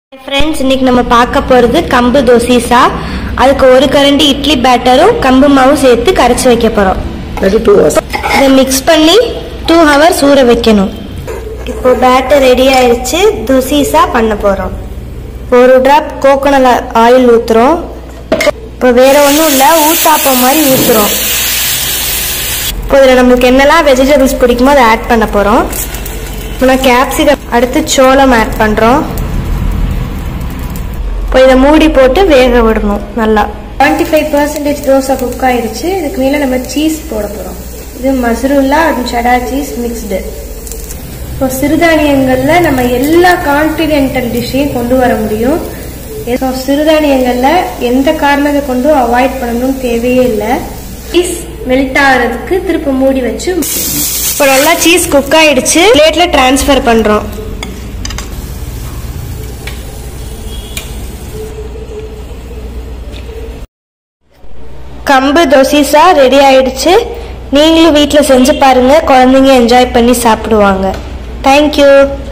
friends இன்னைக்கு நம்ம பார்க்க போகிறது கம்பு தோசைசா அதுக்கு ஒரு கரண்டி இட்லி பேட்டரும் கம்பு மாவும் சேர்த்து கரைச்சி வைக்க போகிறோம் அது டூ ஹவர்ஸ் இதை மிக்ஸ் பண்ணி டூ ஹவர்ஸ் ஊற வைக்கணும் இப்போ பேட்டர் ரெடி ஆயிடுச்சு தோசைசா பண்ண போகிறோம் ஒரு ட்ராப் கோகோனட் ஆயில் ஊற்றுறோம் இப்போ வேற ஒன்றும் இல்லை ஊத்தாப்பம் மாதிரி ஊற்றுறோம் இப்போ இதில் நம்மளுக்கு என்னெல்லாம் வெஜிடபிள்ஸ் பிடிக்குமோ அதை ஆட் பண்ண போகிறோம் இப்போ நான் கேப்சிகம் அடுத்து சோளம் ஆட் பண்ணுறோம் இப்போ இதை மூடி போட்டு வேக விடணும் நல்லா twenty five percentage dosa cook ஆயிடுச்சு இதுக்கு மேலே நம்ம சீஸ் போட போகிறோம் இது mozzarella and cheddar cheese mixed இப்போ சிறுதானியங்களில் நம்ம எல்லா கான்டினென்டல் டிஷ்ஷையும் கொண்டு வர முடியும் இப்போ சிறுதானியங்களில் எந்த காரணத்தை கொண்டும் அவாய்ட் பண்ணணும்னு தேவையே இல்லை சீஸ் மெல்ட் ஆகிறதுக்கு திரும்ப மூடி வச்சு இப்போ நல்லா சீஸ் குக் ஆயிடுச்சு பிளேட்ல ட்ரான்ஸ்ஃபர் பண்றோம் கம்பு தோசைசா ரெடி ஆயிடுச்சு நீங்களும் வீட்டில் செஞ்சு பாருங்க குழந்தைங்க என்ஜாய் பண்ணி சாப்பிடுவாங்க தேங்க்யூ